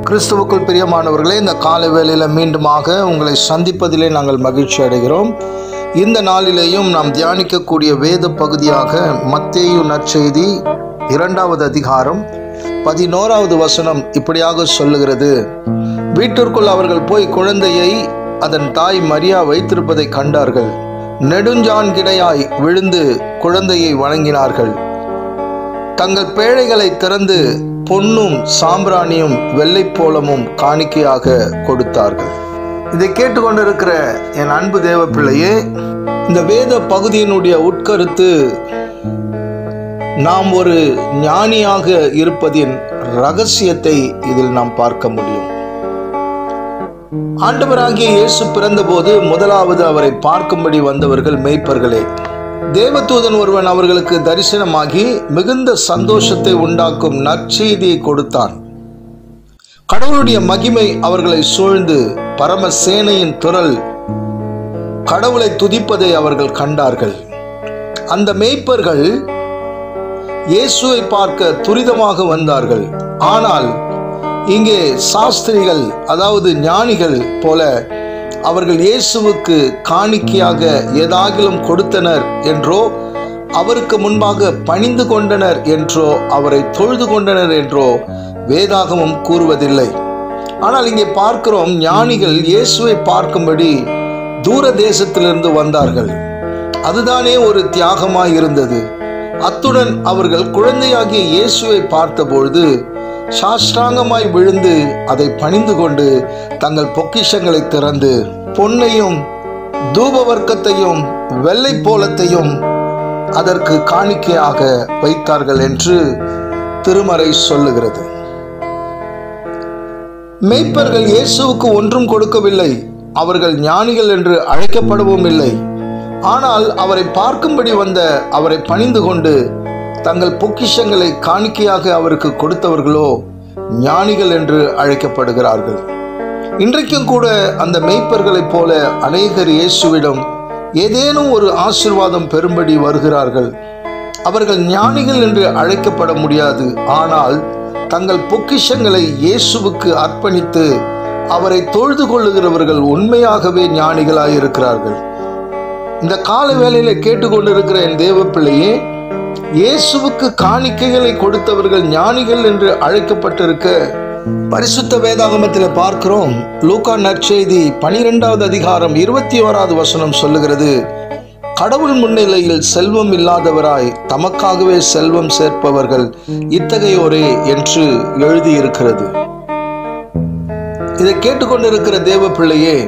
கிறிஸ்துவுக்குள் பிரியமானவர்களே இந்த காலை வேளையில் மீண்டுமாக உங்களை சந்திப்பதிலே நாங்கள் மகிழ்ச்சி அடைகிறோம் இந்த நாளிலேயும் நாம் தியானிக்கக்கூடிய வேத பகுதியாக மத்தேயு நற்செய்தி இரண்டாவது அதிகாரம் பதினோராவது வசனம் இப்படியாக சொல்லுகிறது வீட்டிற்குள் அவர்கள் போய் குழந்தையை அதன் தாய் மரியா வைத்திருப்பதை கண்டார்கள் நெடுஞ்சான் கிடையாய் விழுந்து குழந்தையை வணங்கினார்கள் தங்கள் பேழைகளை திறந்து பொன்னும் சாம்பிராணியும் வெள்ளைப்போளமும் காணிக்கையாக கொடுத்தார்கள் இதை கேட்டுக்கொண்டிருக்கிற என் அன்பு தேவ பிள்ளையே இந்த வேத பகுதியினுடைய உட்கருத்து நாம் ஒரு ஞானியாக இருப்பதின் ரகசியத்தை இதில் நாம் பார்க்க முடியும் ஆண்டவராகிய இயேசு பிறந்தபோது முதலாவது அவரை பார்க்கும்படி வந்தவர்கள் மெய்ப்பர்களே தேவதூதன் ஒருவன் அவர்களுக்கு தரிசனமாகி மிகுந்த சந்தோஷத்தை உண்டாக்கும் நற்செய்தியை கொடுத்தான் கடவுளுடைய மகிமை அவர்களை சூழ்ந்து பரம சேனையின் திரள் கடவுளை துதிப்பதை அவர்கள் கண்டார்கள் அந்த மேய்ப்பர்கள் இயேசுவை பார்க்க துரிதமாக வந்தார்கள் ஆனால் இங்கே சாஸ்திரிகள் அதாவது ஞானிகள் போல அவர்கள் இயேசுவுக்கு காணிக்கையாக ஏதாகிலும் கொடுத்தனர் என்றோ அவருக்கு முன்பாக பணிந்து கொண்டனர் என்றோ அவரை தொழுது கொண்டனர் என்றோ வேதாகமம் கூறுவதில்லை ஆனால் இங்கே பார்க்கிறோம் ஞானிகள் இயேசுவை பார்க்கும்படி தூர தேசத்திலிருந்து வந்தார்கள் அதுதானே ஒரு தியாகமாய் இருந்தது அத்துடன் அவர்கள் குழந்தையாகிய இயேசுவை பார்த்தபொழுது சாஷ்டாங்கமாய் விழுந்து அதை பணிந்து கொண்டு தங்கள் பொக்கிஷங்களை திறந்து பொன்னையும் தூபவர்க்கத்தையும் வெள்ளை போலத்தையும் அதற்கு காணிக்கையாக வைத்தார்கள் என்று திருமறை சொல்லுகிறது மெய்ப்பர்கள் இயேசுவுக்கு ஒன்றும் கொடுக்கவில்லை அவர்கள் ஞானிகள் என்று அழைக்கப்படவும் இல்லை ஆனால் அவரை பார்க்கும்படி வந்த அவரை பணிந்து கொண்டு தங்கள் பொக்கிஷங்களை காணிக்கையாக அவருக்கு கொடுத்தவர்களோ ஞானிகள் என்று அழைக்கப்படுகிறார்கள் இன்றைக்கும் கூட அந்த மெய்ப்பர்களைப் போல அநேகர் இயேசுவிடம் ஏதேனும் ஒரு ஆசிர்வாதம் பெறும்படி வருகிறார்கள் அவர்கள் ஞானிகள் என்று அழைக்கப்பட முடியாது ஆனால் தங்கள் பொக்கிஷங்களை இயேசுவுக்கு அர்ப்பணித்து அவரை தொழுது கொள்ளுகிறவர்கள் உண்மையாகவே ஞானிகளாய் இருக்கிறார்கள் இந்த கால வேளையில கேட்டுக்கொண்டிருக்கிற என் தேவ பிள்ளையே இயேசுவுக்கு காணிக்கைகளை கொடுத்தவர்கள் ஞானிகள் என்று அழைக்கப்பட்டிருக்க பரிசுத்த வேதாகமத்தில் பார்க்கிறோம் லூகா நற்செய்தி பனிரெண்டாவது அதிகாரம் இருபத்தி ஓராவது வசனம் சொல்லுகிறது கடவுள் முன்னிலையில் செல்வம் இல்லாதவராய் தமக்காகவே செல்வம் சேர்ப்பவர்கள் இத்தகையோரே என்று எழுதியிருக்கிறது இதை கேட்டுக்கொண்டிருக்கிற தேவ பிள்ளையே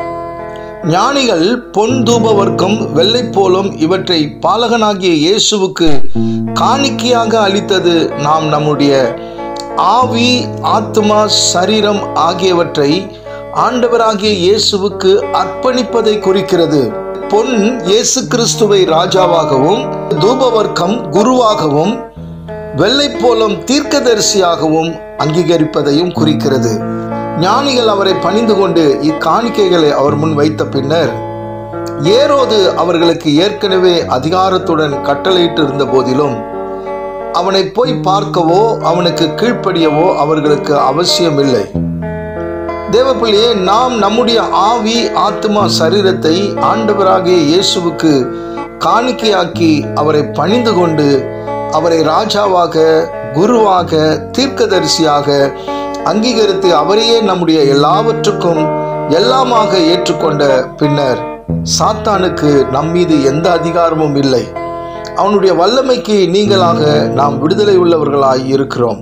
ஞானிகள் பொன் தூப வர்க்கம் வெள்ளைப்போலம் இவற்றை பாலகனாகிய இயேசுவுக்கு காணிக்கையாக அளித்தது நாம் நம்முடைய ஆவி ஆத்மா சரீரம் ஆகியவற்றை ஆண்டவராகிய இயேசுவுக்கு அர்ப்பணிப்பதை குறிக்கிறது பொன் இயேசு கிறிஸ்துவை ராஜாவாகவும் தூபவர்க்கம் குருவாகவும் வெள்ளைப்போலம் தீர்க்கதரிசியாகவும் அங்கீகரிப்பதையும் குறிக்கிறது ஞானிகள் அவரை பணிந்து கொண்டு இக்காணிக்கைகளை அவர் முன் வைத்த பின்னர் ஏரோது அவர்களுக்கு ஏற்கனவே அதிகாரத்துடன் கட்டளையிட்டு இருந்த போதிலும் அவனை போய் பார்க்கவோ அவனுக்கு கீழ்ப்படியவோ அவர்களுக்கு அவசியம் இல்லை தேவப்பிள்ளையே நாம் நம்முடைய ஆவி ஆத்மா சரீரத்தை ஆண்டவராகிய இயேசுவுக்கு காணிக்கையாக்கி அவரை பணிந்து கொண்டு அவரை ராஜாவாக குருவாக தீர்க்கதரிசியாக அங்கீகரித்து அவரையே நம்முடைய எல்லாவற்றுக்கும் எல்லாமாக ஏற்றுக்கொண்ட பின்னர் சாத்தானுக்கு நம் மீது எந்த அதிகாரமும் இல்லை அவனுடைய வல்லமைக்கு நீங்களாக நாம் விடுதலை உள்ளவர்களாய் இருக்கிறோம்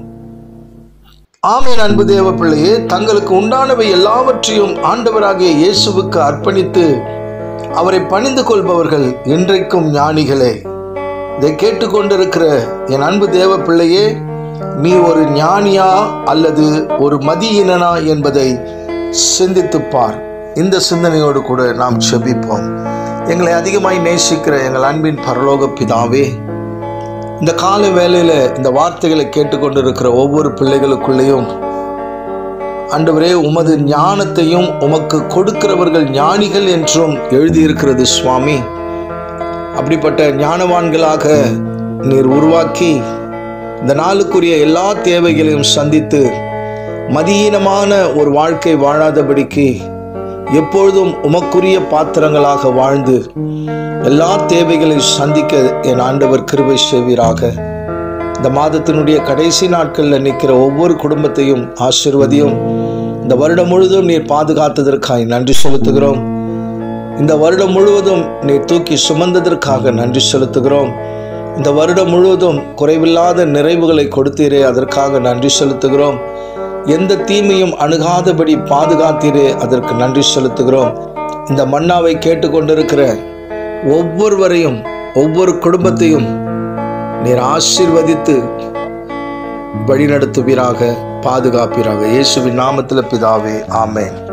ஆமேன் அன்பு தேவ பிள்ளையே தங்களுக்கு உண்டானவை எல்லாவற்றையும் ஆண்டவராகிய இயேசுவுக்கு அர்ப்பணித்து அவரை பணிந்து கொள்பவர்கள் இன்றைக்கும் ஞானிகளே இதை கேட்டுக்கொண்டிருக்கிற என் அன்பு தேவ பிள்ளையே நீ ஒரு ஞானியா அல்லது ஒரு மதியினனா என்பதை சிந்தித்துப் பார் இந்த சிந்தனையோடு கூட நாம் செபிப்போம் எங்களை அதிகமாய் நேசிக்கிற எங்கள் அன்பின் பரலோக பிதாவே இந்த கால வேளையில் இந்த வார்த்தைகளை கேட்டுக்கொண்டிருக்கிற ஒவ்வொரு பிள்ளைகளுக்குள்ளேயும் ஆண்டவரே உமது ஞானத்தையும் உமக்கு கொடுக்கிறவர்கள் ஞானிகள் என்றும் எழுதியிருக்கிறது சுவாமி அப்படிப்பட்ட ஞானவான்களாக நீர் உருவாக்கி இந்த நாளுக்குரிய எல்லா தேவைகளையும் சந்தித்து மதியீனமான ஒரு வாழ்க்கை வாழாதபடிக்கு எப்பொழுதும் உமக்குரிய பாத்திரங்களாக வாழ்ந்து எல்லா தேவைகளையும் சந்திக்க என் ஆண்டவர் கிருபை செய்வீராக இந்த மாதத்தினுடைய கடைசி நாட்களில் நிற்கிற ஒவ்வொரு குடும்பத்தையும் ஆசிர்வதியும் இந்த வருடம் முழுவதும் நீர் பாதுகாத்ததற்காக நன்றி செலுத்துகிறோம் இந்த வருடம் முழுவதும் நீர் தூக்கி சுமந்ததற்காக நன்றி செலுத்துகிறோம் இந்த வருடம் முழுவதும் குறைவில்லாத நிறைவுகளை கொடுத்தீரே அதற்காக நன்றி செலுத்துகிறோம் எந்த தீமையும் அணுகாதபடி பாதுகாத்தீரே அதற்கு நன்றி செலுத்துகிறோம் இந்த மன்னாவை கேட்டுக்கொண்டிருக்கிற ஒவ்வொருவரையும் ஒவ்வொரு குடும்பத்தையும் நீர் ஆசீர்வதித்து வழிநடத்துவீராக பாதுகாப்பீராக இயேசுவின் நாமத்தில் பிதாவே ஆமென்